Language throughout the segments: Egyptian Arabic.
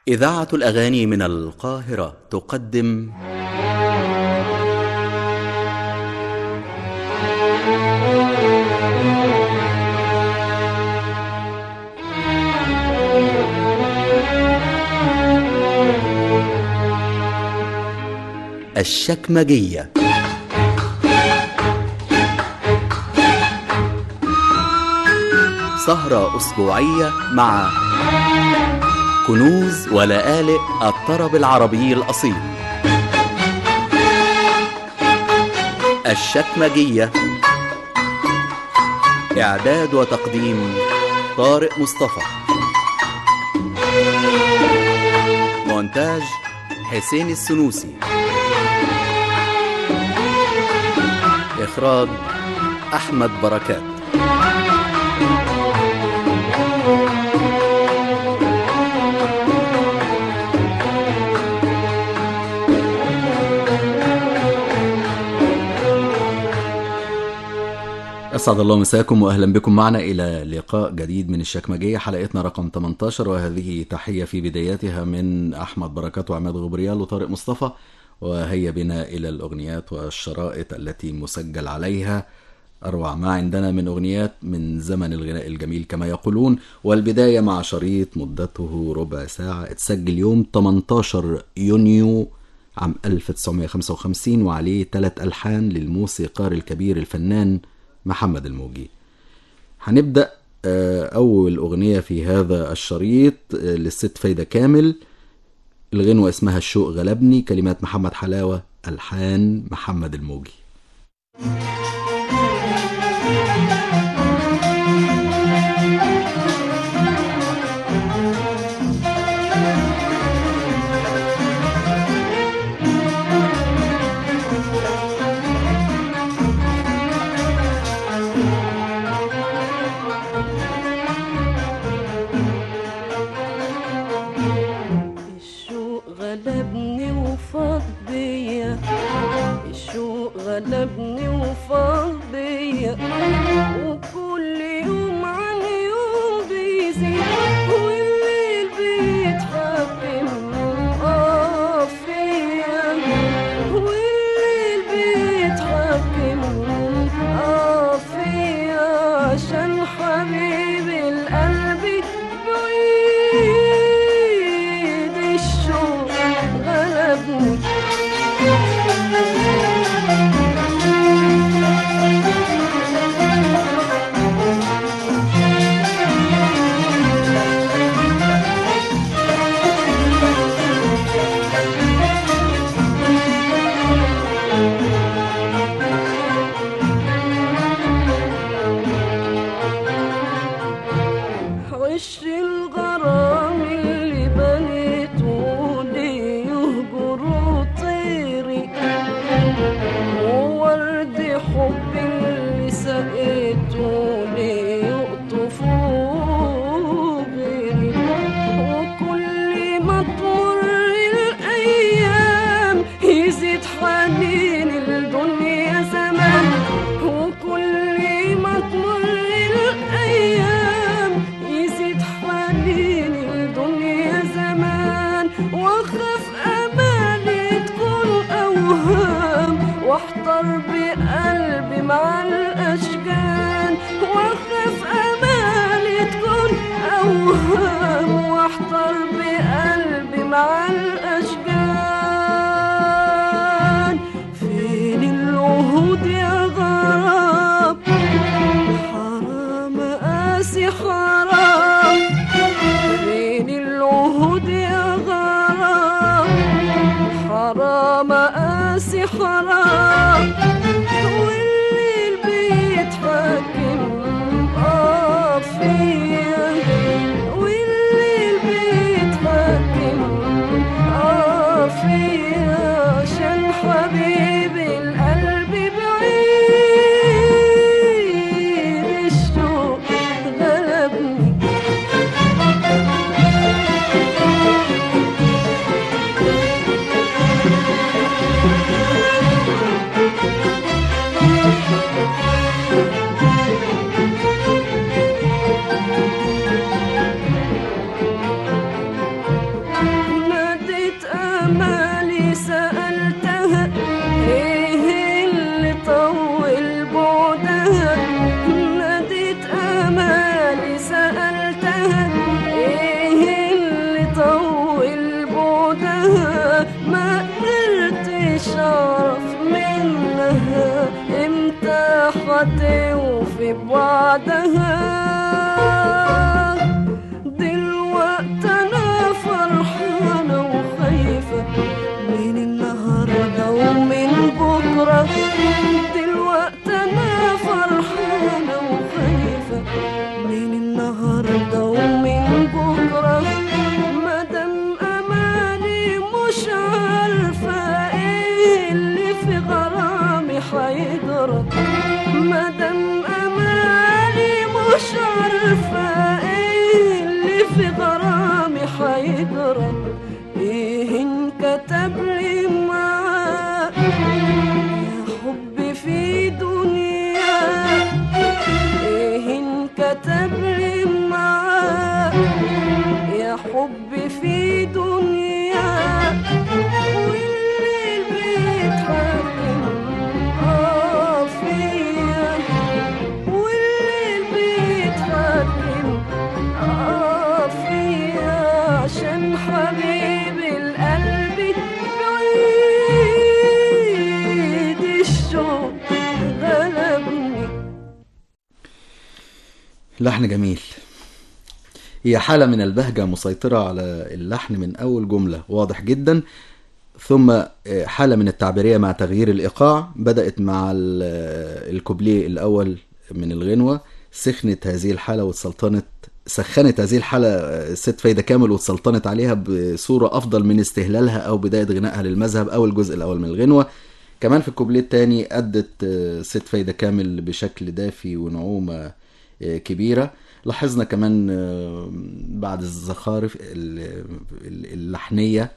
إذاعة الأغاني من القاهرة تقدم الشكمجية سهرة أسبوعية مع كنوز ولآلئ الطرب العربي الأصيل الشكمجية إعداد وتقديم طارق مصطفى مونتاج حسين السنوسي إخراج أحمد بركات أسعد الله مساكم وأهلا بكم معنا إلى لقاء جديد من الشكمجية حلقتنا رقم 18 وهذه تحية في بداياتها من أحمد بركات وعماد غبريال وطارق مصطفى وهيا بنا إلى الأغنيات والشرائط التي مسجل عليها أروع ما عندنا من أغنيات من زمن الغناء الجميل كما يقولون والبداية مع شريط مدته ربع ساعة اتسجل يوم 18 يونيو عام 1955 وعليه ثلاث ألحان للموسيقار الكبير الفنان محمد الموجي هنبدأ أول أغنية في هذا الشريط للست فايدة كامل الغنوة اسمها الشوق غلبني كلمات محمد حلاوة ألحان محمد الموجي الشوق غلبني وفاض بيا الشوق غلبني وفاض بيا وكل يوم عن يوم بيزيد والليل بيتحكم اه فيا والليل بيتحكم اه فيا عشان حبيبي القلب بعيد الشوق غلبني وش الغرام اللي بنيته لي يهجروا طيري وورد حب اللي سقيته لي يقطفوا غيري وكل ما تمر الايام يزيد حنين الدنيا زمان وكل ما تمر الايام يزيد حنين الدنيا زمان واخاف امالي تكون اوهام واحتر بقلبي مع الاشجان واخاف امالي تكون اوهام واحتر بقلبي مع الاشجان فين العهود يا غراب حرام قاسي حرام فين العهود يا غرام حرام قاسي حرام والليل بيتحكم اه فيا والليل بيتحكم اه فيا عشان حبيبي القلب بعيد الشوق غلبني أمالي سألتها إيه اللي طول بعدها ناديت أمالي سألتها إيه اللي طول بعدها ما قدرتش أعرف منها إمتى هتوفي بوعدها دلوقتي انا فرحانة وخايفة من النهاردة ومن بكرة دلوقتي انا فرحانة وخايفة من النهاردة ومن بكرة مادام اماني مش عارفة ايه اللي في غرامي هيجرى مادام امالي مش عارفة ايه اللي في غرامي هيجرى ايه انكتب لي معاه يا حب في دنيا ايه انكتب لي معاه يا حب في دنيا واللي بيتحكم اه فيا واللي بيتحكم اه فيا عشان حبيب القلب بعيد الشوق غلبني لحن جميل هي حالة من البهجة مسيطرة على اللحن من أول جملة واضح جدا ثم آه، حالة من التعبيرية مع تغيير الإيقاع بدأت مع ال- آه، الكوبليه الأول من الغنوة سخنت هذه الحالة واتسلطنت سخنت هذه الحالة آه، الست فايدة كامل واتسلطنت عليها بصورة أفضل من استهلالها أو بداية غنائها للمذهب أو الجزء الأول من الغنوة كمان في الكوبليه التاني أدت آه، ست فايدة كامل بشكل دافي ونعومة آه، كبيرة لاحظنا كمان آه، بعد الزخارف ال- ال- اللحنية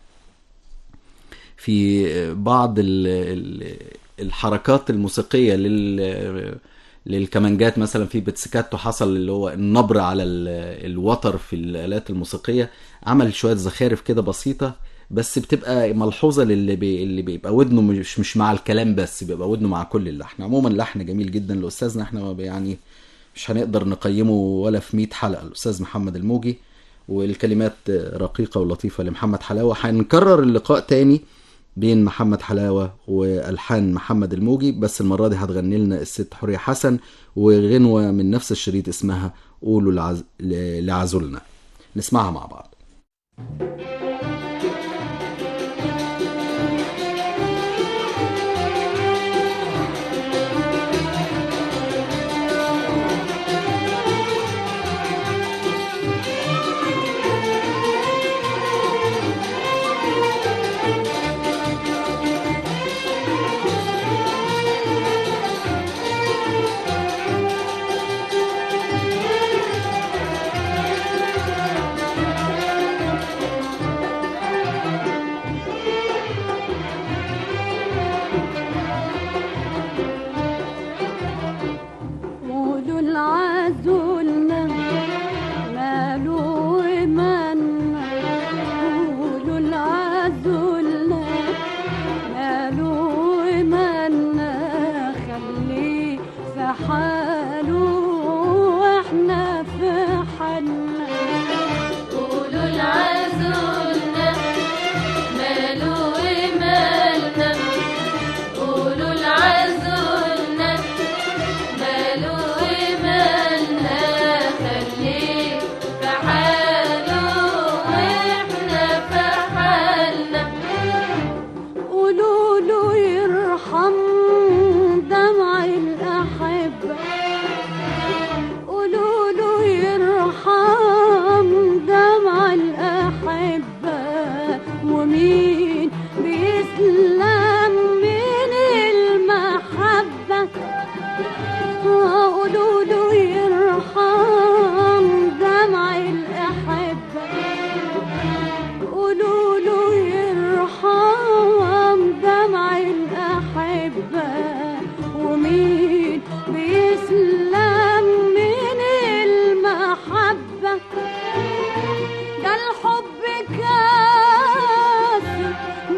في بعض ال- ال- الحركات الموسيقية لل للكمانجات مثلا في بتسكاتو حصل اللي هو النبر على ال- الوتر في الآلات الموسيقية عمل شوية زخارف كده بسيطة بس بتبقى ملحوظة للي بي اللي بيبقى ودنه مش مش مع الكلام بس بيبقى ودنه مع كل اللحن عموما لحن جميل جدا لأستاذنا احنا ما بي- يعني مش هنقدر نقيمه ولا في 100 حلقة الأستاذ محمد الموجي والكلمات رقيقة ولطيفة لمحمد حلاوة هنكرر اللقاء تاني بين محمد حلاوة والحان محمد الموجي بس المرة دي هتغني لنا الست حورية حسن وغنوة من نفس الشريط اسمها قولوا لعز... ل- لعزولنا نسمعها مع بعض قولوا العزولنا ماله ومنا قولوا العزولنا ماله ومنا خليه في حاله واحنا في حالنا قولوا العزولنا ماله ومالنا قولوا العزولنا ماله ومالنا خليه في حاله واحنا في حالنا قولوا له يرحم دمع الأحبة قولوا له يرحم دمع الأحبة ومين بيسلم من المحبة قولوا له يرحم دمع الأحبة قولوا له يرحم دمع الأحبة ومين بيسلم من المحبة ده الحب كاس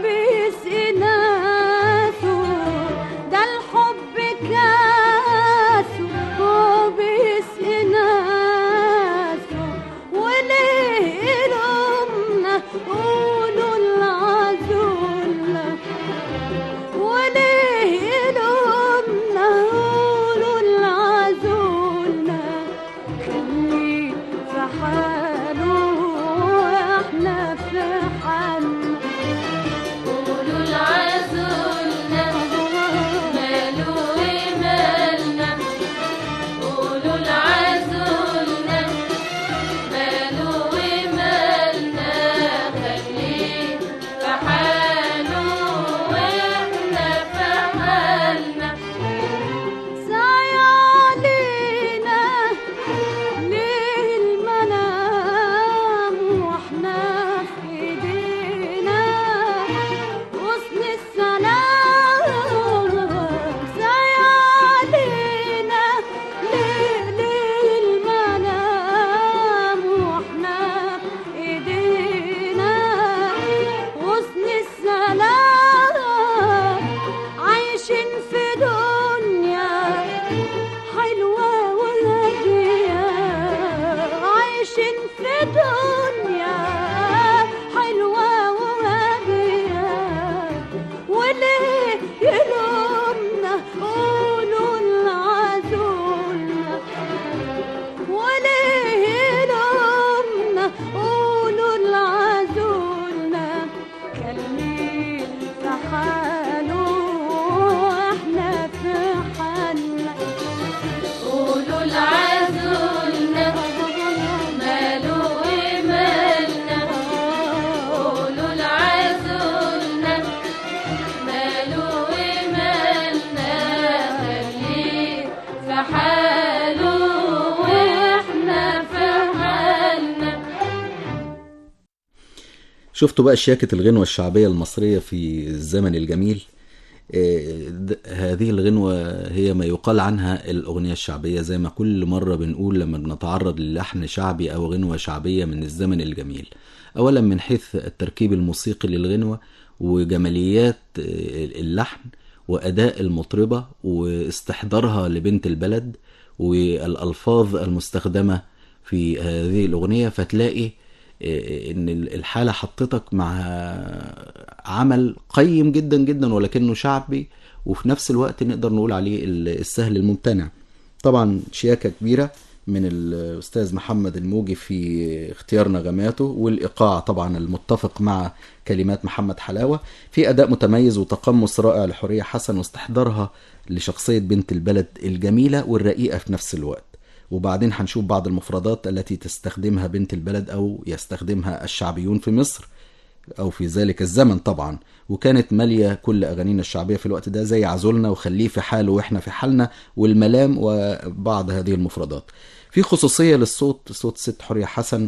شفتوا بقى شياكة الغنوة الشعبية المصرية في الزمن الجميل آه، د- هذه الغنوة هي ما يقال عنها الأغنية الشعبية زي ما كل مرة بنقول لما بنتعرض للحن شعبي أو غنوة شعبية من الزمن الجميل أولا من حيث التركيب الموسيقي للغنوة وجماليات آه، اللحن وأداء المطربة واستحضارها لبنت البلد والألفاظ المستخدمة في هذه الأغنية فتلاقي آه، ان الحاله حطتك مع عمل قيم جدا جدا ولكنه شعبي وفي نفس الوقت نقدر نقول عليه السهل الممتنع طبعا شياكه كبيره من الاستاذ محمد الموجي في اختيار نغماته والايقاع طبعا المتفق مع كلمات محمد حلاوه في اداء متميز وتقمص رائع لحوريه حسن واستحضارها لشخصيه بنت البلد الجميله والرقيقه في نفس الوقت وبعدين هنشوف بعض المفردات التي تستخدمها بنت البلد او يستخدمها الشعبيون في مصر او في ذلك الزمن طبعا وكانت ماليه كل اغانينا الشعبيه في الوقت ده زي عزولنا وخليه في حاله واحنا في حالنا والملام وبعض هذه المفردات في خصوصيه للصوت صوت ست حوريه حسن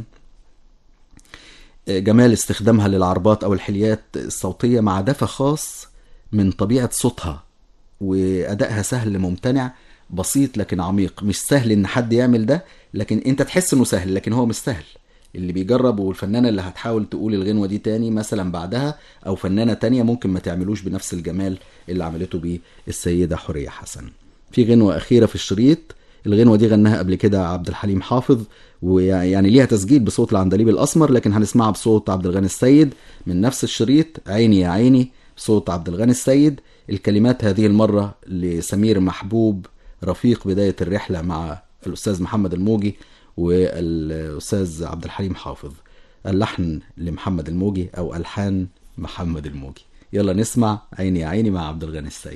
جمال استخدامها للعربات او الحليات الصوتيه مع دفى خاص من طبيعه صوتها وادائها سهل ممتنع بسيط لكن عميق مش سهل ان حد يعمل ده لكن انت تحس انه سهل لكن هو مش سهل اللي بيجرب والفنانه اللي هتحاول تقول الغنوه دي تاني مثلا بعدها او فنانه تانية ممكن ما تعملوش بنفس الجمال اللي عملته بيه السيده حوريه حسن في غنوه اخيره في الشريط الغنوه دي غناها قبل كده عبد الحليم حافظ ويعني ليها تسجيل بصوت العندليب الاسمر لكن هنسمعها بصوت عبد الغني السيد من نفس الشريط عيني يا عيني بصوت عبد الغني السيد الكلمات هذه المره لسمير محبوب رفيق بدايه الرحله مع الاستاذ محمد الموجي والاستاذ عبد الحليم حافظ اللحن لمحمد الموجي او الحان محمد الموجي يلا نسمع عيني يا عيني مع عبد الغني السيد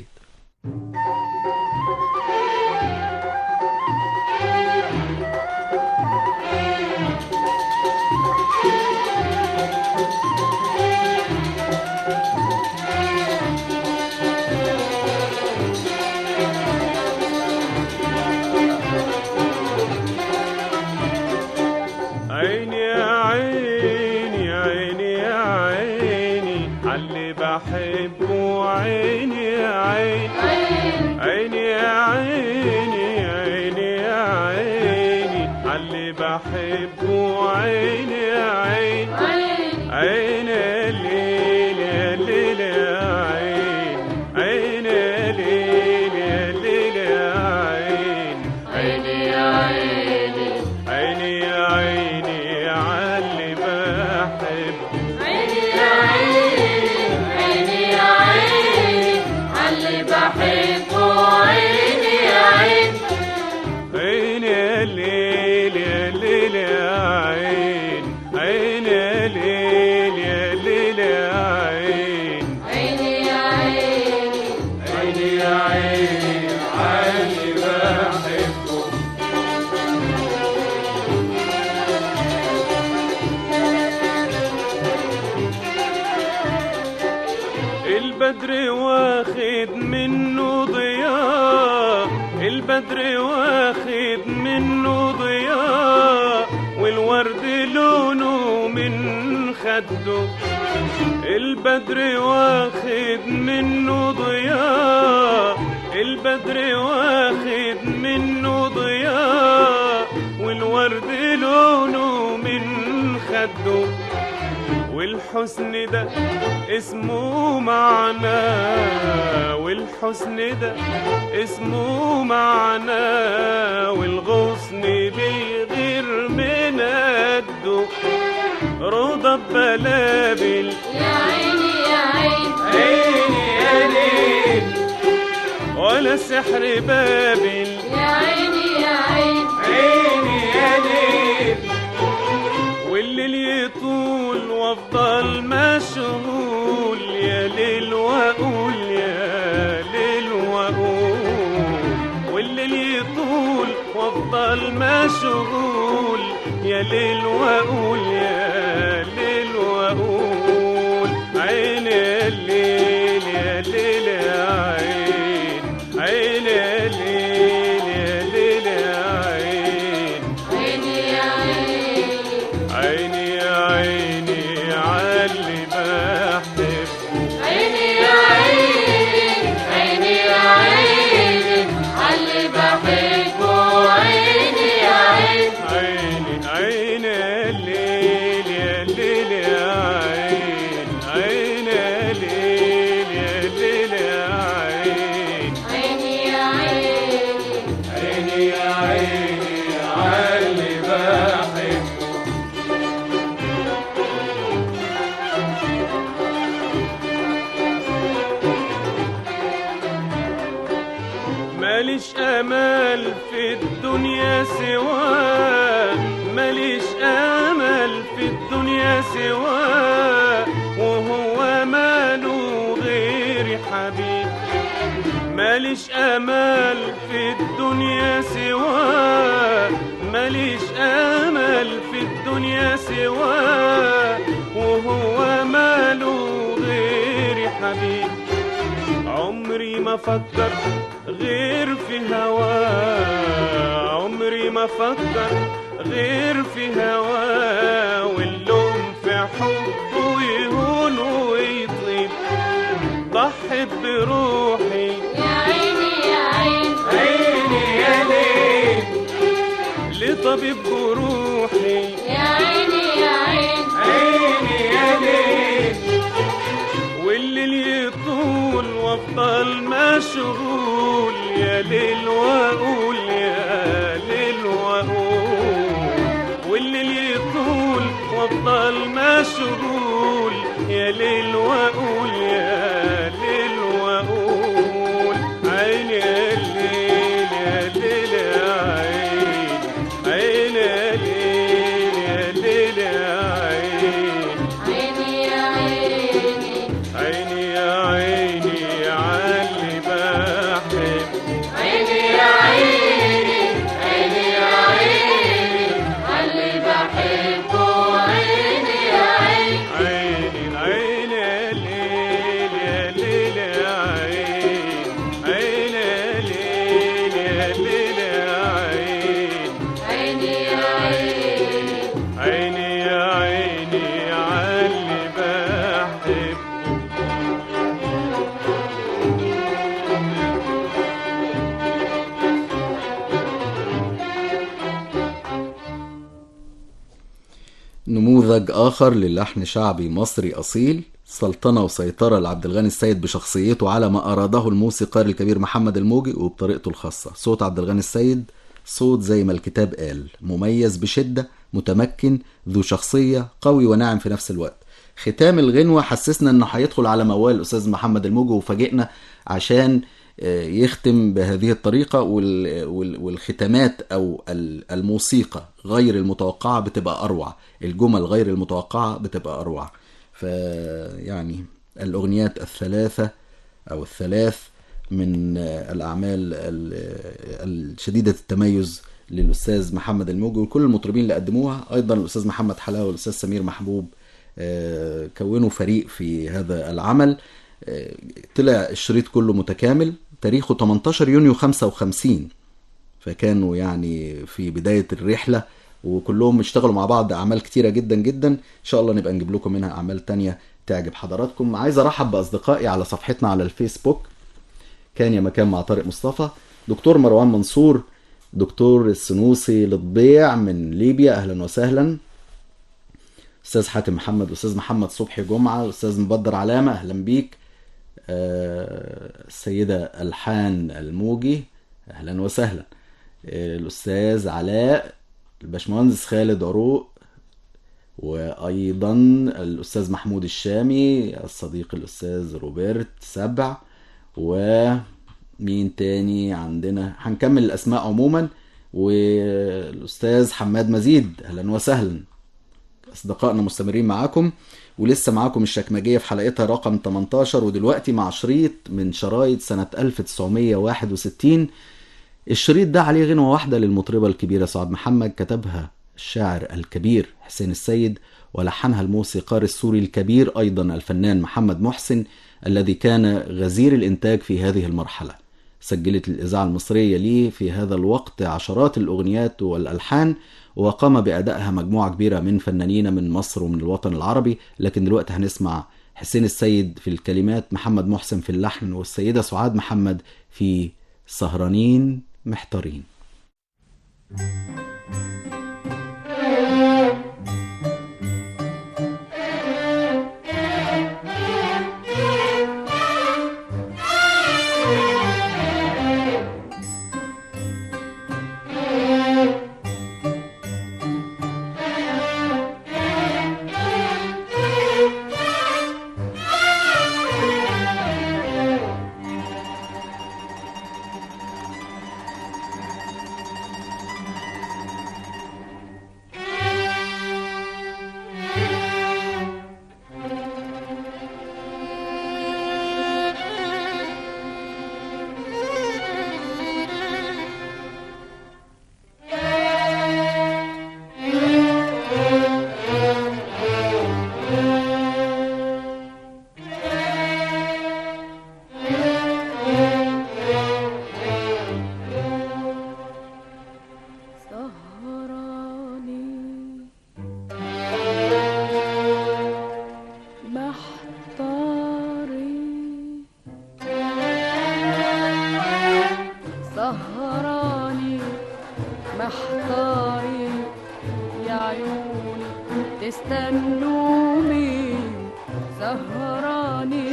عيني يا عيني يا عيني يا عيني عاللي بحبه عيني يا عيني عيني يا عيني يا عيني يا عيني عاللي بحبه عيني يا عيني عين الليل يا الليل يا عين عين الليل يا الليل يا عين عيني يا عيني عيني يا عيني عاللي بحب عيني يا عيني عيني يا عيني عاللي بحبه عيني يا عيني عين الليل يا الليل يا عين عين الليل يا الليل يا عين عيني يا عيني عيني يا عيني عاللي بحبه البدر واخد منه ضياء البدر واخد منه ضياء والورد لونه من خده البدر واخد منه ضياء البدر واخد منه ضياء والورد لونه من خده والحسن ده اسمه معنى والحسن ده اسمه معنى والغصن بيغير من قده رضا بلابل يا عيني يا عيني عيني يا ليل ولا سحر بابل يا عيني يا عيني عيني يا ليل والليل يطول وافضل مشغول يا ليل واقول يا ليل واقول والليل يطول وافضل مشغول يا ليل واقول يا ليل واقول عين الليل يا ليل يا عين عين الليل يا ليل يا عين عيني يا عيني عيني يا عيني عاللي بحبه عيني يا عيني عيني يا عيني عاللي بحبه عيني يا عيني عيني عيني الليل يا الليل يا عين عيني الليل يا الليل يا عين عيني يا عيني عيني يا عيني عاللي بحبه ماليش امل في الدنيا سواه ماليش امل في الدنيا سواه وهو ماله غير حبيب ماليش امل في الدنيا سواه ماليش امل في الدنيا سواه وهو ماله غير حبيب عمري ما فكر غير في هواه عمري ما فكر غير في هواه واللوم في حبه يهون ويطيب ضحي بروحي يا عيني يا عيني عيني يا ليل لطبيب جروحي يا عيني يا عيني عيني يا ليل والليل يطول وافضل مشغول يا ليل واقول يا ليل واقول والليل يطول وافضل مشغول يا ليل واقول يا ليل واقول عيني يا الليل يا ليل يا عين عيني يا ليل يا ليل يا عين عيني يا عيني عيني يا عيني عاللي بحب عيني يا عيني عيني يا عيني عاللي بحبه عيني يا عيني عيني عيني يا ليل يا ليل يا عين عيني يا ليل يا ليل يا عين عيني يا عيني عيني يا عيني عاللي بحب نموذج آخر للحن شعبي مصري أصيل سلطنة وسيطرة لعبد الغني السيد بشخصيته على ما أراده الموسيقار الكبير محمد الموجي وبطريقته الخاصة صوت عبد الغني السيد صوت زي ما الكتاب قال مميز بشدة متمكن ذو شخصية قوي وناعم في نفس الوقت ختام الغنوة حسسنا انه هيدخل على موال الأستاذ محمد الموجي وفاجئنا عشان آه، يختم بهذه الطريقة وال- وال- والختامات أو ال- الموسيقى غير المتوقعة بتبقى أروع الجمل غير المتوقعة بتبقى أروع فيعني الأغنيات الثلاثة أو الثلاث من آه، الأعمال ال- آه، الشديدة التميز للأستاذ محمد الموجي وكل المطربين اللي قدموها أيضا الأستاذ محمد حلاوة والأستاذ سمير محبوب آه، كونوا فريق في هذا العمل آه، طلع الشريط كله متكامل تاريخه 18 يونيو 55 فكانوا يعني في بداية الرحلة وكلهم اشتغلوا مع بعض أعمال كتيرة جدا جدا إن شاء الله نبقى نجيب لكم منها أعمال تانية تعجب حضراتكم عايز أرحب بأصدقائي على صفحتنا على الفيسبوك كان يا مكان مع طارق مصطفى دكتور مروان منصور دكتور السنوسي للضيع من ليبيا أهلا وسهلا استاذ حاتم محمد استاذ محمد صبحي جمعه استاذ مبدر علامه اهلا بيك آه، السيده الحان الموجي اهلا وسهلا آه، الاستاذ علاء الباشمهندس خالد عروق وايضا الاستاذ محمود الشامي الصديق الاستاذ روبرت سبع ومين تاني عندنا هنكمل الاسماء عموما والاستاذ حماد مزيد اهلا وسهلا اصدقائنا مستمرين معاكم ولسه معاكم الشكمجية في حلقتها رقم 18 ودلوقتي مع شريط من شرايط سنة 1961 الشريط ده عليه غنوة واحدة للمطربة الكبيرة سعاد محمد كتبها الشاعر الكبير حسين السيد ولحنها الموسيقار السوري الكبير أيضا الفنان محمد محسن الذي كان غزير الإنتاج في هذه المرحلة سجلت الإذاعة المصرية ليه في هذا الوقت عشرات الأغنيات والألحان وقام بأدائها مجموعة كبيرة من فنانين من مصر ومن الوطن العربي لكن دلوقتي هنسمع حسين السيد في الكلمات محمد محسن في اللحن والسيدة سعاد محمد في سهرانين محتارين سهراني محتاري سهراني محتاري يا عيوني تستنوا مين سهراني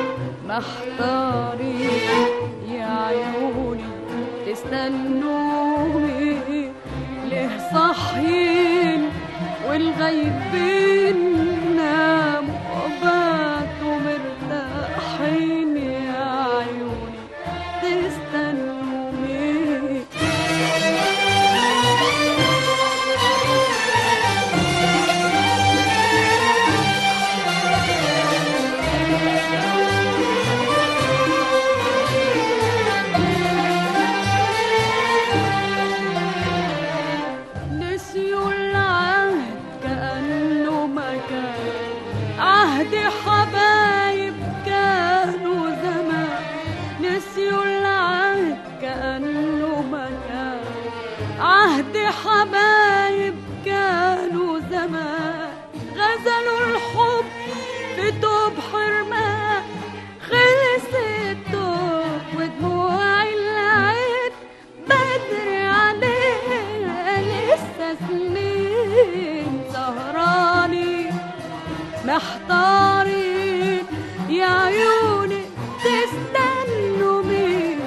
محتاري يا عيوني تستنوا مين ليه صاحيين والغايبين ناموا وباتوا مرتاحين يا عيوني تستنوا مين نسيوا العهد كأنه ما كان عهد حبايب كانوا زمان نسيوا العهد كأنه ما كان عهد حبايب كانوا زمان غزلوا الحب في توب حرمان خلص التوب ودموع العين بدري عليها لسه سنين سهراني محتارين يا عيوني تستنوا مين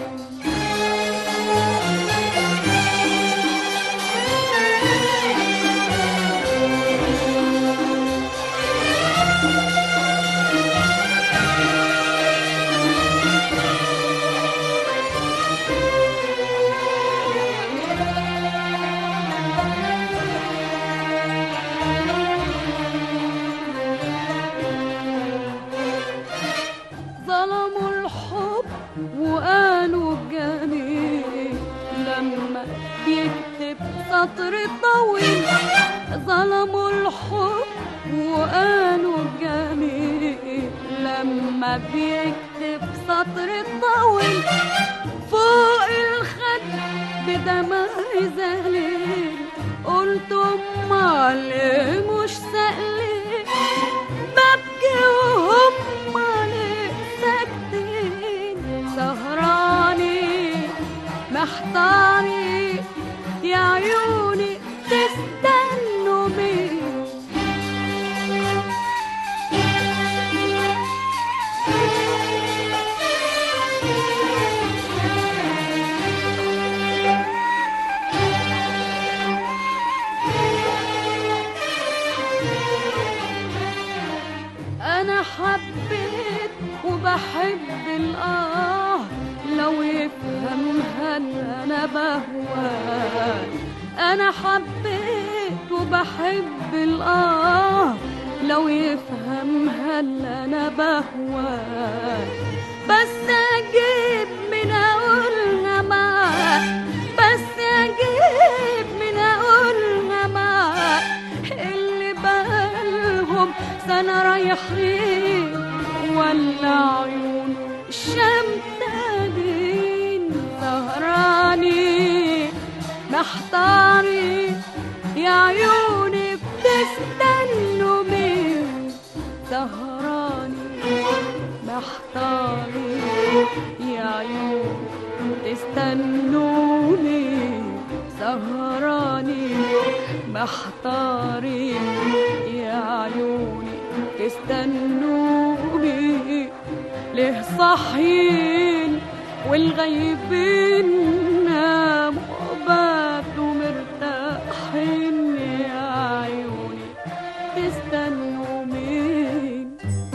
ظلموا الحب وقالوا جميل لما بيكتب سطر طويل ظلموا الحب وقالوا جميل لما بيكتب سطر طويل فوق الخد بدمع زليل قلت امال ليه مش سألين ببكي وهم ليه ساكتين سهراني محتاري يا عيوني تستنوا مين انا حبيت وبحب الاه لو يفهمها إن انا بهواه انا حبيت وبحب الاه لو يفهمها إن انا بهواه بس اجيب من اقولها معاه بس اجيب من اقولها معاه اللي بقالهم سنة رايحين ولا عيون شمتانين محتارين يا عيوني بتستنوا مين سهراني محتارين يا عيوني تستنوني سهراني محتارين يا عيوني تستنوني ليه صاحيين والغيبين ناموا باتوا مرتاحين يا عيوني تستنوا مين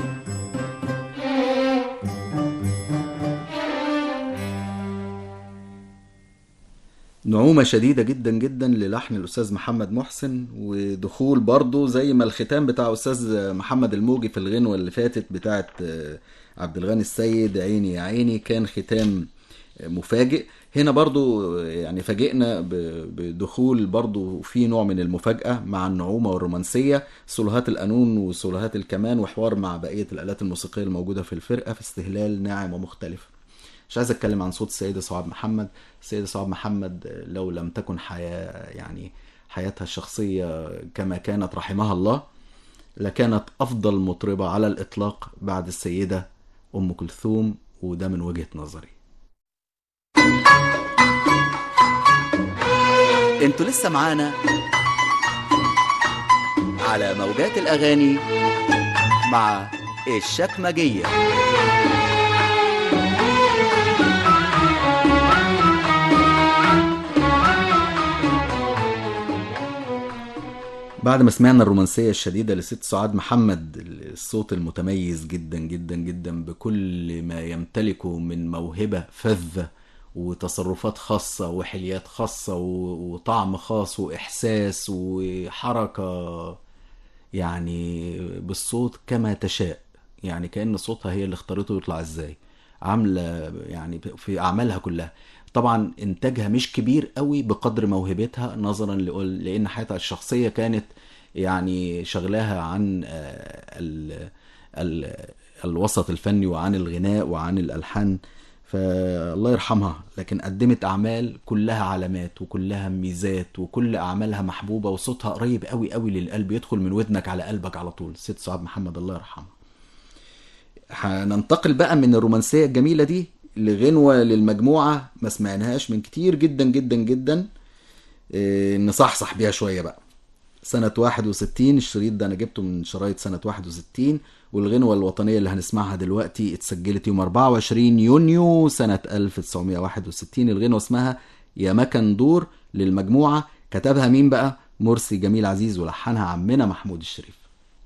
نعومة شديدة جدا جدا للحن الأستاذ محمد محسن ودخول برضه زي ما الختام بتاع أستاذ محمد الموجي في الغنوة اللي فاتت بتاعت آه، عبد الغني السيد عيني يا عيني كان ختام مفاجئ هنا برضو يعني فاجئنا ب- بدخول برضو في نوع من المفاجأة مع النعومة والرومانسية سولوهات القانون وسولوهات الكمان وحوار مع بقية الآلات الموسيقية الموجودة في الفرقة في استهلال ناعم ومختلف مش عايز اتكلم عن صوت السيدة سعاد محمد السيدة سعاد محمد لو لم تكن حياة يعني حياتها الشخصية كما كانت رحمها الله لكانت أفضل مطربة على الإطلاق بعد السيدة أم كلثوم وده من وجهة نظري انتوا لسه معانا على موجات الأغاني مع الشكمجية بعد ما سمعنا الرومانسية الشديدة لست سعاد محمد الصوت المتميز جدا جدا جدا بكل ما يمتلكه من موهبة فذة وتصرفات خاصة وحليات خاصة و- وطعم خاص وإحساس وحركة يعني بالصوت كما تشاء يعني كأن صوتها هي اللي اختارته يطلع ازاي عاملة يعني في أعمالها كلها طبعا إنتاجها مش كبير قوي بقدر موهبتها نظرا لأقول- لأن حياتها الشخصية كانت يعني شغلاها عن آه، ال ال الوسط الفني وعن الغناء وعن الألحان فالله يرحمها لكن قدمت أعمال كلها علامات وكلها ميزات وكل أعمالها محبوبة وصوتها قريب قوي قوي للقلب يدخل من ودنك على قلبك على طول ست سعاد محمد الله يرحمها هننتقل بقى من الرومانسية الجميلة دي لغنوة للمجموعة ما سمعناهاش من كتير جدا جدا جدا إيه، نصحصح بيها شوية بقى سنة 61 الشريط ده أنا جبته من شرايط سنة 61 والغنوة الوطنية اللي هنسمعها دلوقتي اتسجلت يوم 24 يونيو سنة 1961 الغنوة اسمها يا مكن دور للمجموعة كتبها مين بقى؟ مرسي جميل عزيز ولحنها عمنا محمود الشريف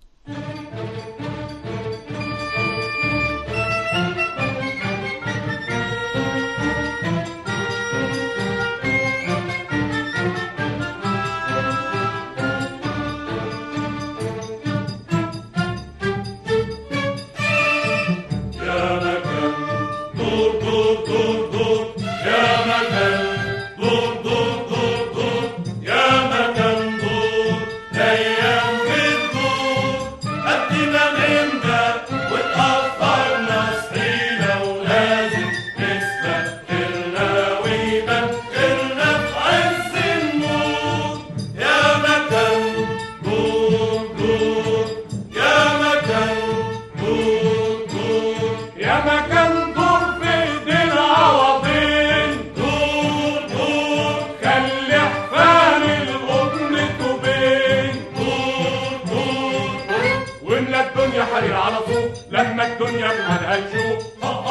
يا مكان دور دور دور دور يا مكان دور دور دور دور يا مكان دور الايام بتدور قد ما نمنا واتاخرنا صحينا ولازم نسبق غيرنا ويبان غيرنا في عز النور يا مكان دور دور يا مكان دور دور يا مكان دور في ايدين عوضين دور دور خلي حفان القطن توبين دور دور واملا الدنيا حرير على طول لما الدنيا بحالها تشوف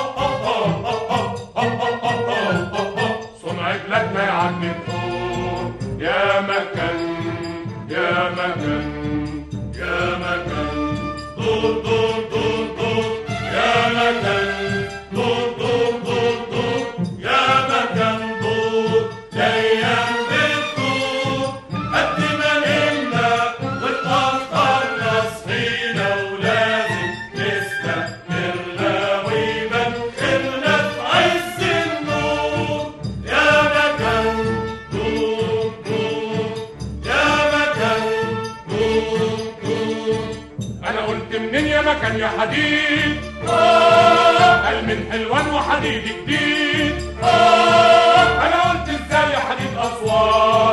صنع بلادنا يعدي الدور يا مكان يا مكان يا مكان دور دور دور دور يا مكان دور دور دور دور يا مكان دور الايام بتدور قد ما نمنا واتأخرنا صحينا ولازم نستقبلنا ويبان خيرنا في عز النور يا مكان دور دور يا مكان دور دور انا قلت منين يا مكان يا حديد آه قال من حلوان وحديد جديد آه انا قلت ازاي يا حديد اسوان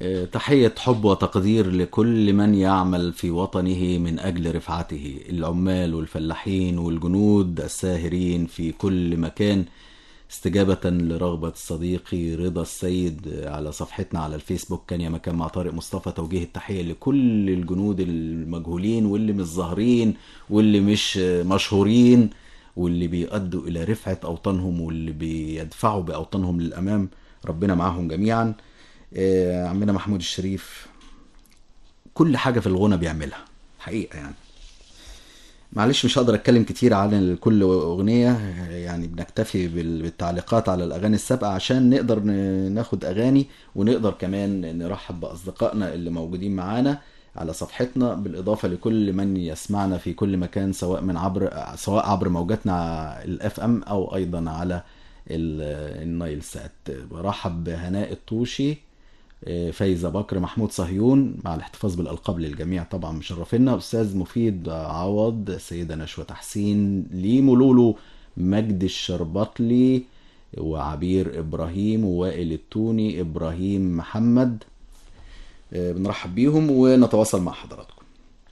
آه، تحية حب وتقدير لكل من يعمل في وطنه من أجل رفعته العمال والفلاحين والجنود الساهرين في كل مكان استجابة لرغبة صديقي رضا السيد على صفحتنا على الفيسبوك كان يا مكان مع طارق مصطفى توجيه التحية لكل الجنود المجهولين واللي مش ظاهرين واللي مش مشهورين واللي بيؤدوا إلى رفعة أوطانهم واللي بيدفعوا بأوطانهم للأمام ربنا معاهم جميعا آه، عمنا محمود الشريف كل حاجة في الغنى بيعملها حقيقة يعني معلش مش هقدر اتكلم كتير عن كل اغنيه يعني بنكتفي بال- بالتعليقات على الاغاني السابقه عشان نقدر ن- ناخد اغاني ونقدر كمان نرحب باصدقائنا اللي موجودين معانا على صفحتنا بالاضافه لكل من يسمعنا في كل مكان سواء من عبر سواء عبر موجاتنا الاف ام او ايضا على ال- النايل سات برحب بهناء الطوشي فايزة بكر محمود صهيون مع الاحتفاظ بالألقاب للجميع طبعا مشرفينا أستاذ مفيد عوض سيدة نشوى تحسين ليمو لولو مجد الشربطلي وعبير إبراهيم ووائل التوني إبراهيم محمد آه، بنرحب بيهم ونتواصل مع حضراتكم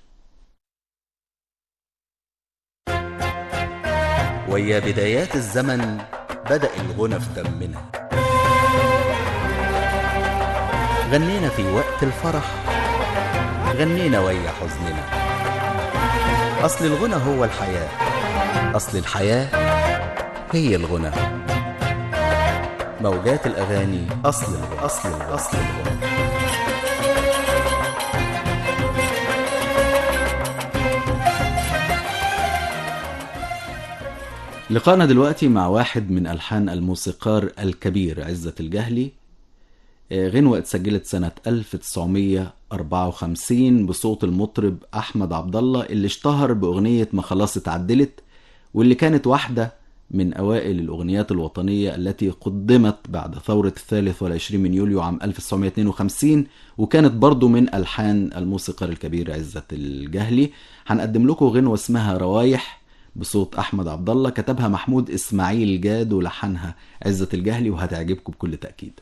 ويا بدايات الزمن بدأ الغنى في دمنا غنينا في وقت الفرح غنينا ويا حزننا أصل الغنى هو الحياة أصل الحياة هي الغنى موجات الأغاني أصل الغنى أصل الغنى أصل الغنى لقاءنا دلوقتي مع واحد من ألحان الموسيقار الكبير عزة الجهلي آه، غنوة اتسجلت سنة 1954 بصوت المطرب أحمد عبد الله اللي اشتهر بأغنية ما خلاص اتعدلت واللي كانت واحدة من أوائل الأغنيات الوطنية التي قدمت بعد ثورة الثالث والعشرين من يوليو عام 1952 وكانت برضو من ألحان الموسيقار الكبير عزة الجهلي هنقدم لكم غنوة اسمها روايح بصوت أحمد عبد الله كتبها محمود إسماعيل جاد ولحنها عزة الجهلي وهتعجبكم بكل تأكيد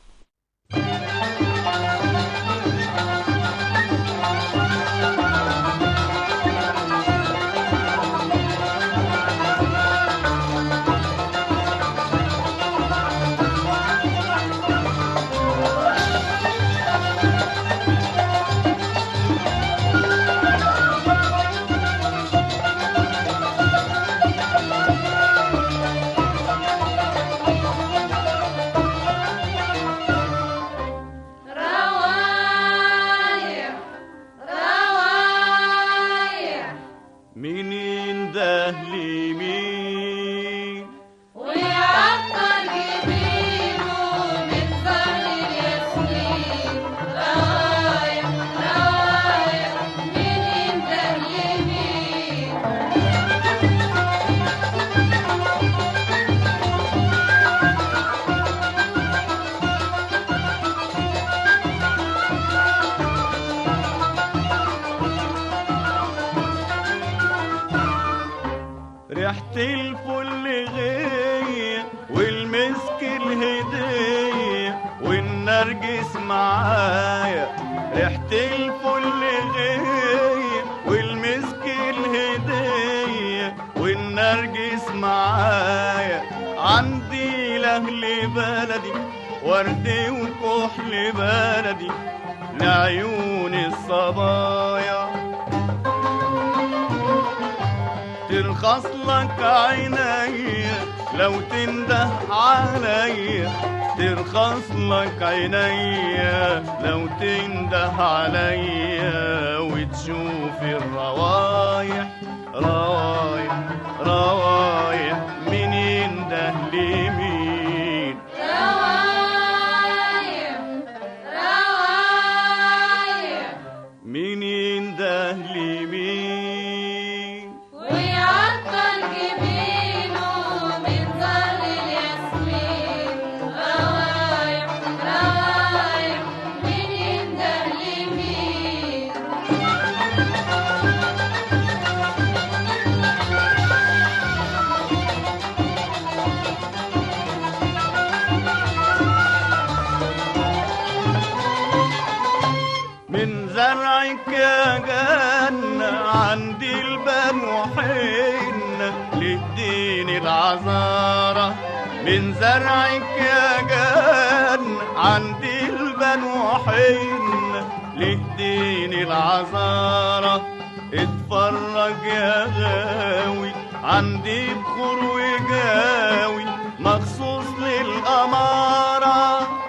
روايح روايح منين ده لمين ويعطر جبينه من ظل الياسمين روايح روايح منين ده لمين ريحة الفل غية والمسك الهدية والنرجس معايا ريحة الفل غية والمسك الهدية والنرجس معايا عندي لأهل بلدي ورد وكحل بلدي لعيون الصبايا ترخص لك عينيا لو تنده عليا ترخص لك عينيا لو تنده عليا وتشوف الروايح روايح روايح منين ده لمين روايح روايح منين ده لمين ويعطر جبينه من ظل الياسمين روايح روايح منين ده لمين جنة عندي البنو حنة للدين العذارة من زرعك يا جنة عندي البنو حنة للدين العذارة اتفرج يا غاوي عندي بخور وجاوي مخصوص للأمارة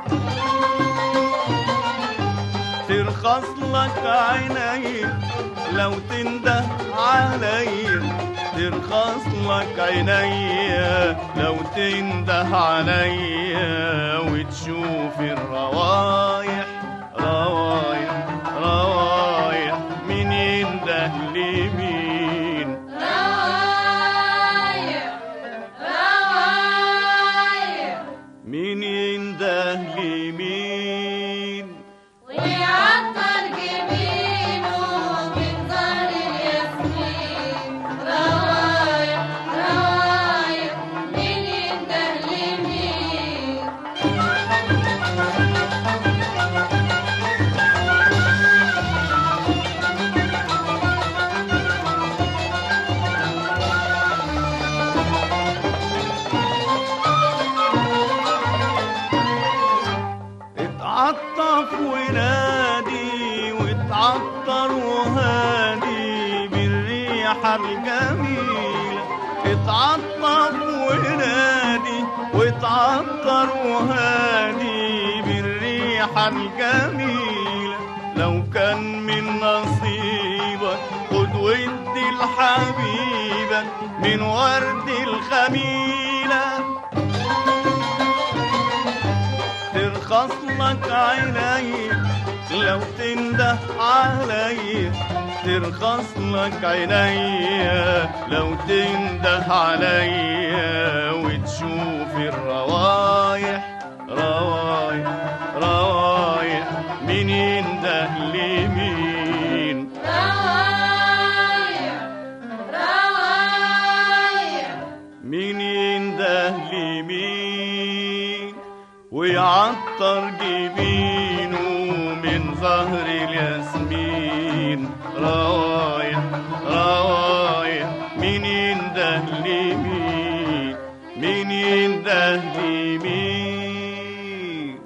ترخص لك عيني لو تنده عليا ترخص لك عيني لو تنده عليا وتشوف الروايح روايح روايح مين ينده لمين روايح روايح مين ينده لمين ويعطر جبينه من ظهر الياسمين روايح روايح مين ينده لمين اتعطف ونادي واتعطر وهادي بالريحة الجميلة اتعطف ونادي واتعطر وهادي بالريحة الجميلة لو كان من نصيبك خد ودي الحبيبة من ورد الخميله ترخص لك عيني لو تنده علي ترخص لك عيني لو تنده علي وتشوف الروايح روايح روايح مين ينده لمين روايح روايح مين ينده لمين ويعطر جبينه من زهر الياسمين روايح روايح مين ينده لمين مين ينده لمين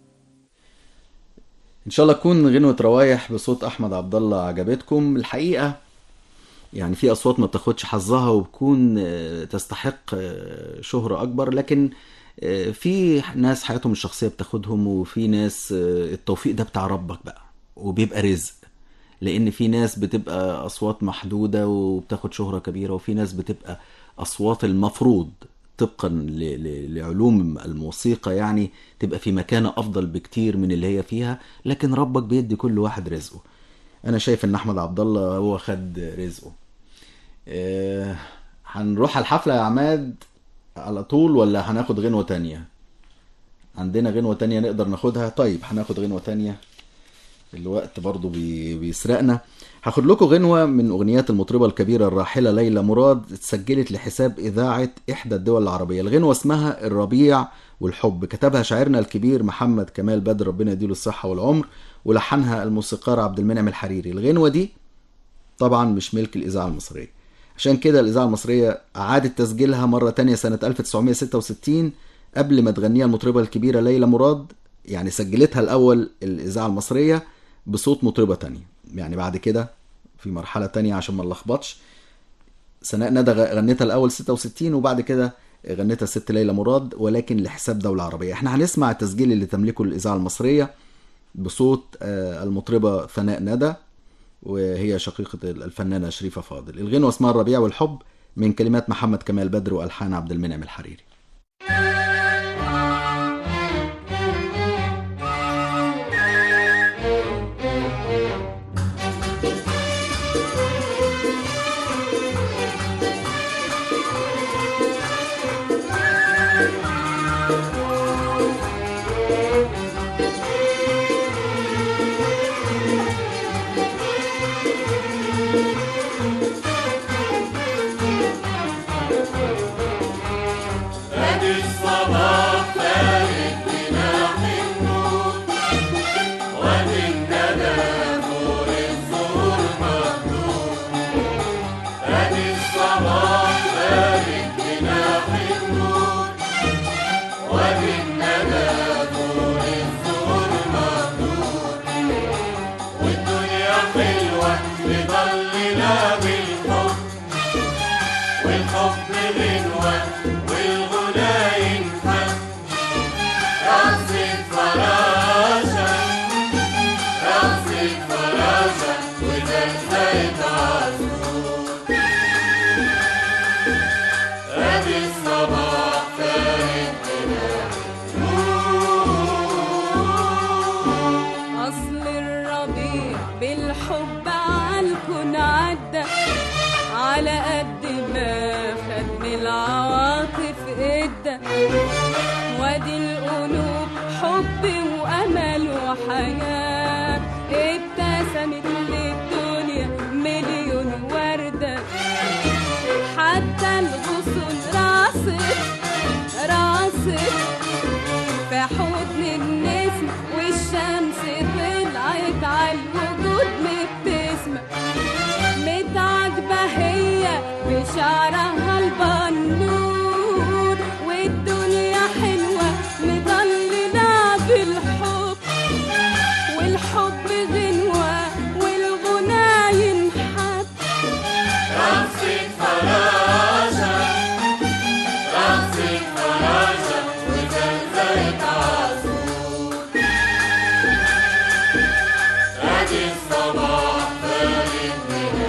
ان شاء الله تكون غنوة روايح بصوت احمد عبد الله عجبتكم الحقيقة يعني في اصوات ما بتاخدش حظها وبتكون آه، تستحق آه، شهرة اكبر لكن آه، في ناس حياتهم الشخصية بتاخدهم وفي ناس آه، التوفيق ده بتاع ربك بقى وبيبقى رزق لان في ناس بتبقى اصوات محدودة وبتاخد شهرة كبيرة وفي ناس بتبقى اصوات المفروض طبقا ل- ل- لعلوم الموسيقى يعني تبقى في مكانة افضل بكتير من اللي هي فيها لكن ربك بيدي كل واحد رزقه انا شايف ان احمد عبد الله هو خد رزقه آه، هنروح على الحفلة يا عماد على طول ولا هناخد غنوة تانية عندنا غنوة تانية نقدر ناخدها طيب هناخد غنوة تانية الوقت برضو بي بيسرقنا هاخد لكم غنوة من أغنيات المطربة الكبيرة الراحلة ليلى مراد اتسجلت لحساب إذاعة إحدى الدول العربية الغنوة اسمها الربيع والحب كتبها شاعرنا الكبير محمد كمال بدر ربنا يديله الصحة والعمر ولحنها الموسيقار عبد المنعم الحريري الغنوة دي طبعا مش ملك الإذاعة المصرية عشان كده الإذاعة المصرية أعادت تسجيلها مرة تانية سنة 1966 قبل ما تغنيها المطربة الكبيرة ليلى مراد يعني سجلتها الأول الإذاعة المصرية بصوت مطربة تانية يعني بعد كده في مرحلة تانية عشان ما نلخبطش سناء ندى غ- غنتها الأول 66 وبعد كده غنتها الست ليلى مراد ولكن لحساب دولة عربية احنا هنسمع التسجيل اللي تملكه الإذاعة المصرية بصوت آه، المطربة ثناء ندى وهي شقيقة الفنانة شريفة فاضل الغنوة اسمها الربيع والحب من كلمات محمد كمال بدر وألحان عبد المنعم الحريري والحب غنوة والغنى ينحب رقصة فراشة رقصة فراشة وزلزلة عصفور ادي الصباح فارق أصل الربيع بالحب عالكون عدى على قد ما خد من العواطف ادى وادي القلوب حب وامل وحياه ابتسمت للدنيا مليون ورده حتى الغصون راست راست في حضن النسم والشمس طلعت على الوجود مبتسمة متعجبة هي بشعرها البنور والدنيا حلوة مضللة بالحب والحب غنوة والغنى ينحب رقصة فراشة رقصة فراشة وزلزلة عصفور ادي الصباح فارق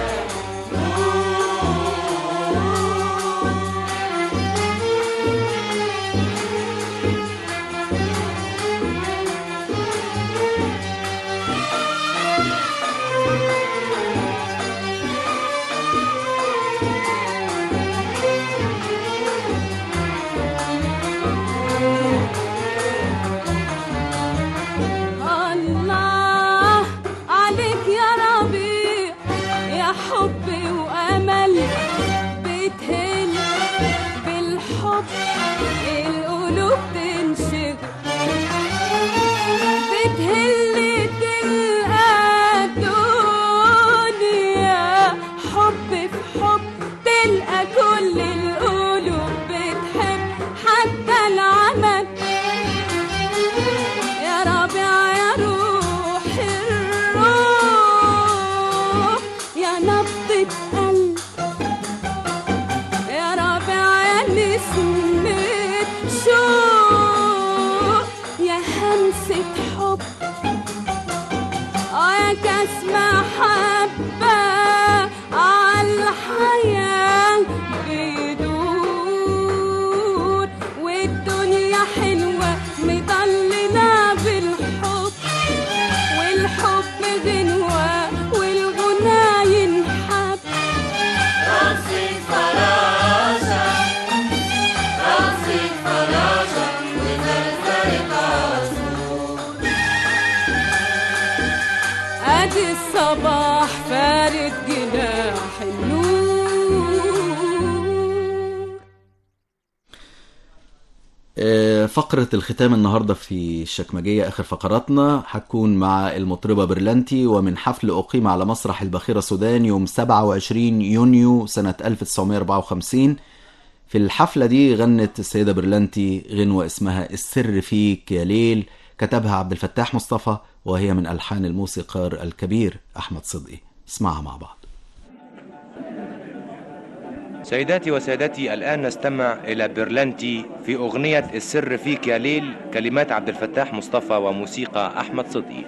الله عليك يا ربيع يا حبي وامل بتهل بالحب القلوب تنشغل بتهل تلقى الدنيا حب في حب تلقى كل القلوب بتحب حتى العمل يا ربيع يا روح الروح يا نبضة قلب يا ربيع يا نسمة شوق يا همسة حب اه يا كاس محبة عالحياة بيدور والدنيا حلوة مضللة بالحب والحب غنوة والغنى ينحب رقصة فراشة رقصة فراشة وزلزلة عصفور ادي الصباح فارد جناح النور آه، فقرة الختام النهاردة في الشكمجية آخر فقراتنا هتكون مع المطربة برلانتي ومن حفل أقيم على مسرح البخيرة السودان يوم 27 يونيو سنة 1954 في الحفلة دي غنت السيدة برلانتي غنوة اسمها السر فيك يا ليل كتبها عبد الفتاح مصطفى وهي من ألحان الموسيقار الكبير أحمد صدقي اسمعها مع بعض سيداتي وسادتي الآن نستمع إلى برلنتي في أغنية السر فيك يا ليل كلمات عبد الفتاح مصطفى وموسيقى أحمد صدقي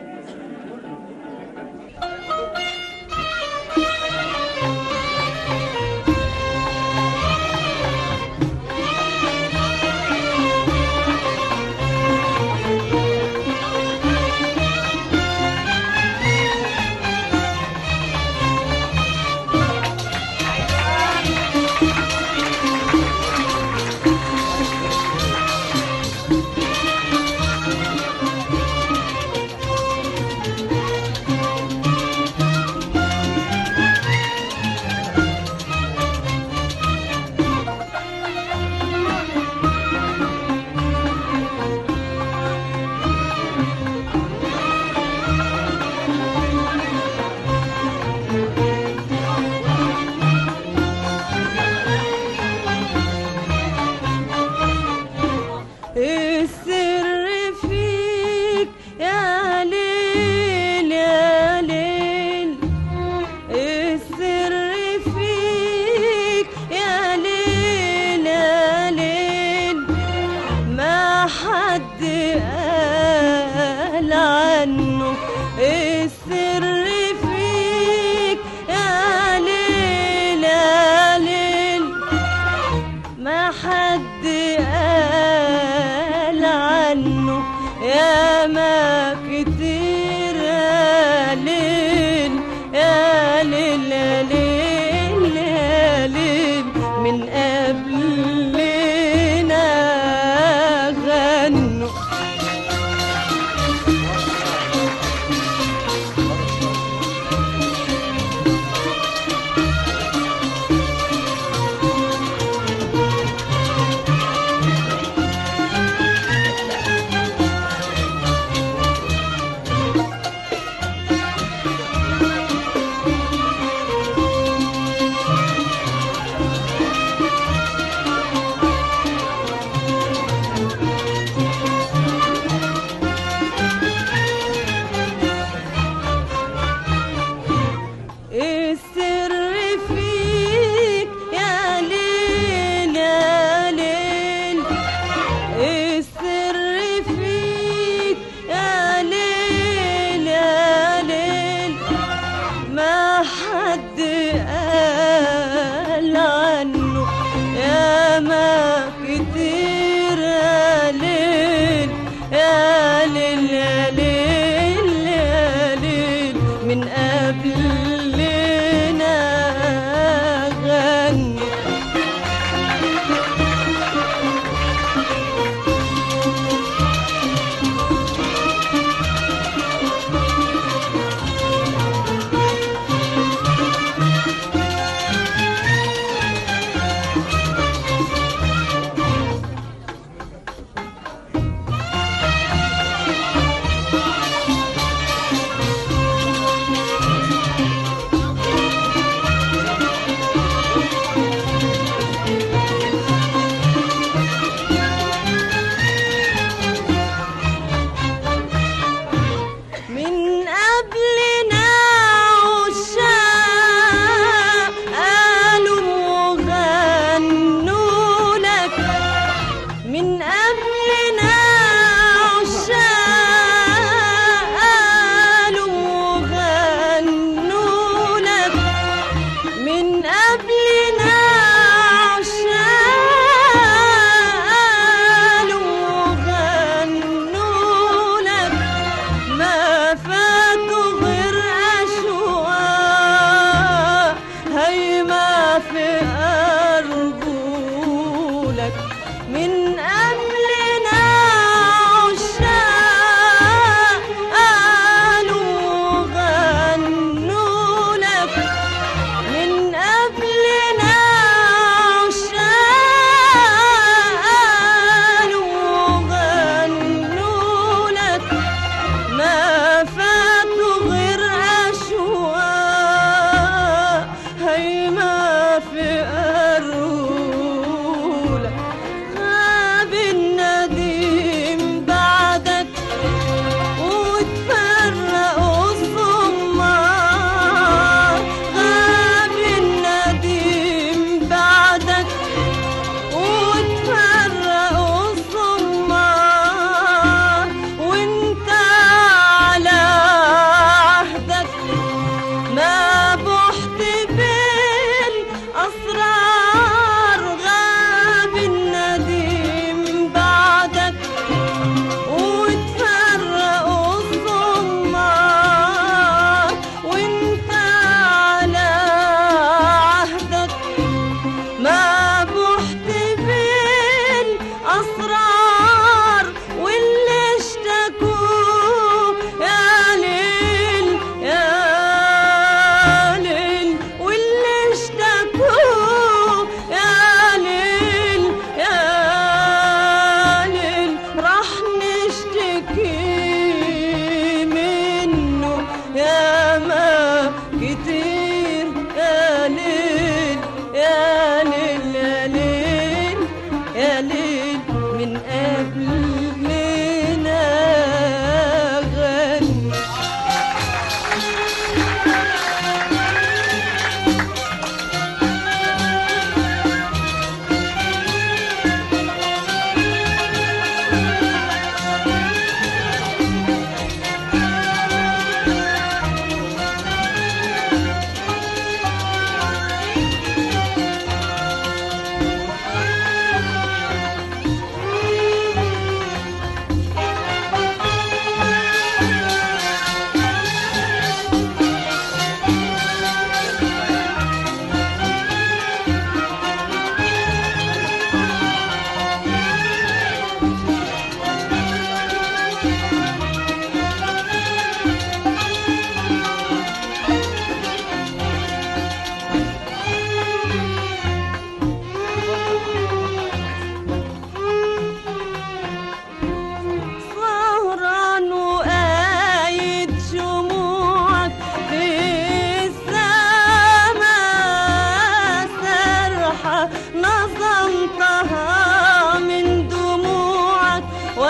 نظمتها من دموعك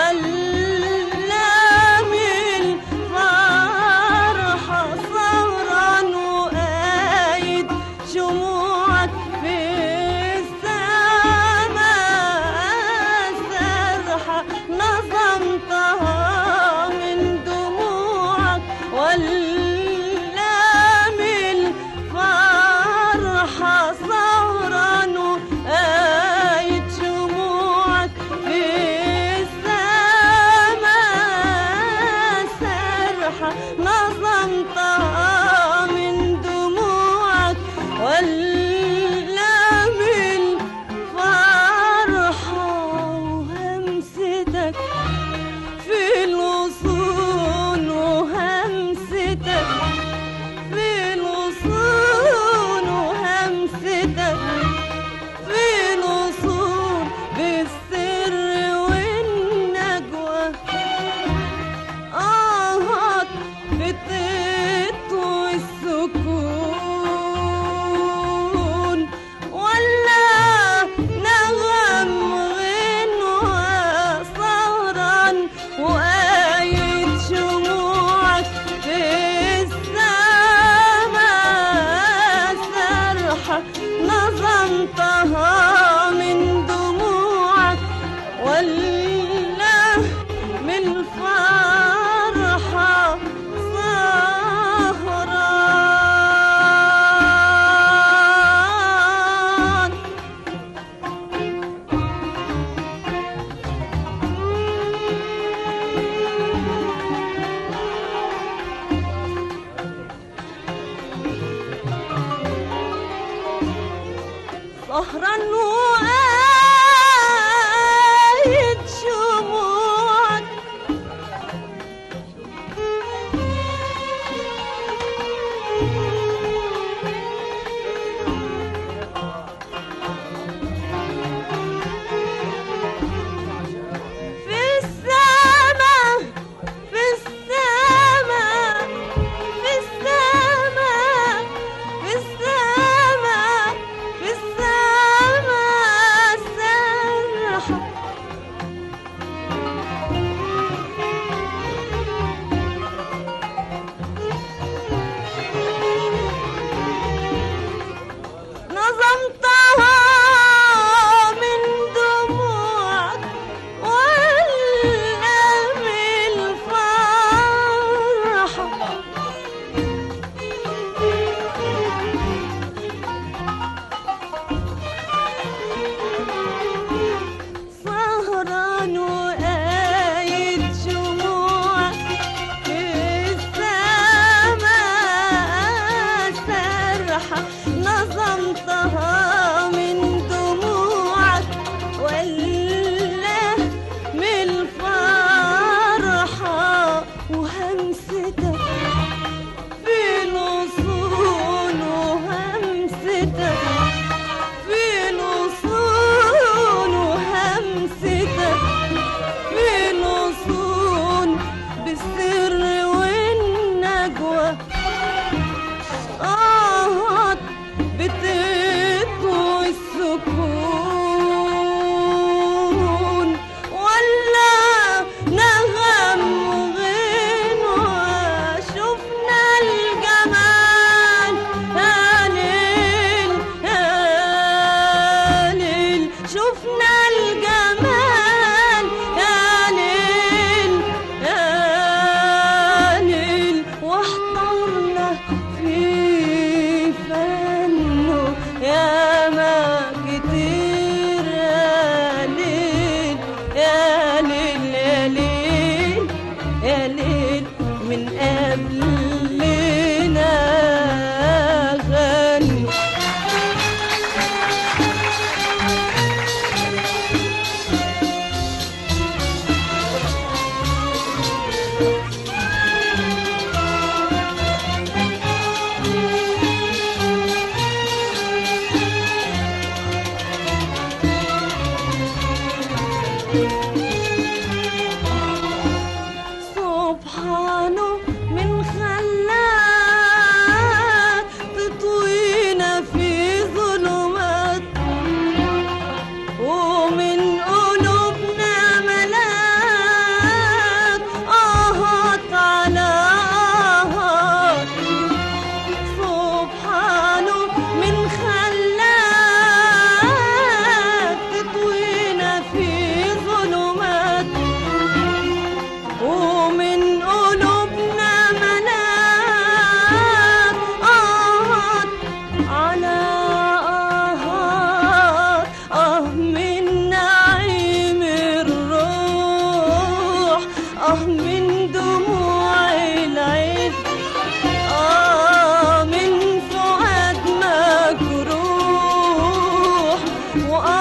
ولا من فرحة سهران وقايد شموعك في السماء سرحة نظمتها من دموعك ولا من فرحة سهران وقايد شموعك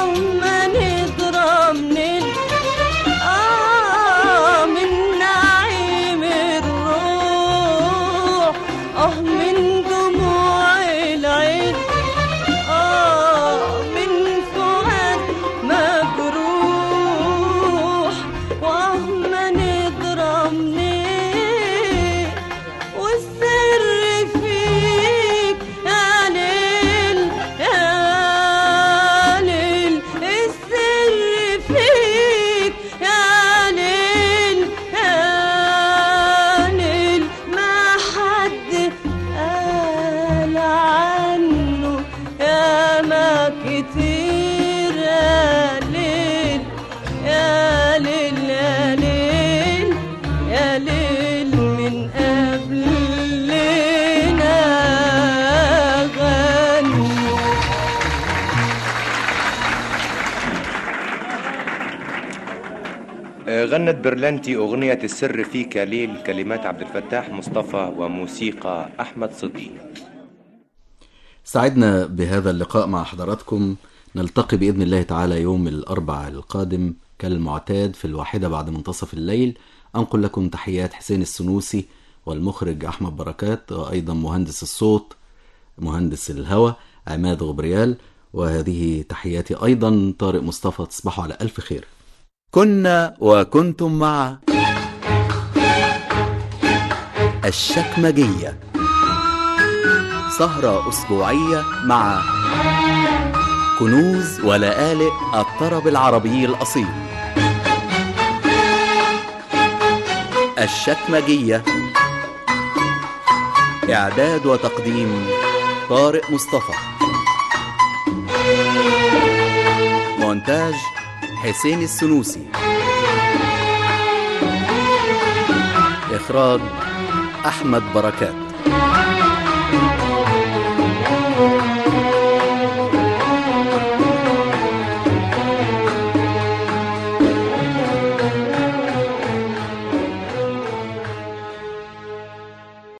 وما نضرب من آه من نعيم الروح آه من دموع العين آه من فؤاد مجروح وآه ما نضرب منين والسر فيك يا ليل يا ليل السر فيك يا ليل يا ليل ما حد قال عنه يا ما كتير يا ليل يا ليل يا ليل يا ليل من قبلنا غنوا آه، غنت برلانتي أغنية السر فيك يا ليل كلمات عبد الفتاح مصطفى وموسيقى أحمد صدقي سعدنا بهذا اللقاء مع حضراتكم نلتقي بإذن الله تعالى يوم الأربع القادم كالمعتاد في الواحدة بعد منتصف الليل أنقل لكم تحيات حسين السنوسي والمخرج أحمد بركات وأيضا مهندس الصوت مهندس الهوى عماد غبريال وهذه تحياتي أيضا طارق مصطفى تصبحوا على ألف خير كنا وكنتم مع الشكمجية سهرة أسبوعية مع كنوز ولآلئ الطرب العربي الأصيل الشكمجية إعداد وتقديم طارق مصطفى مونتاج حسين السنوسي إخراج أحمد بركات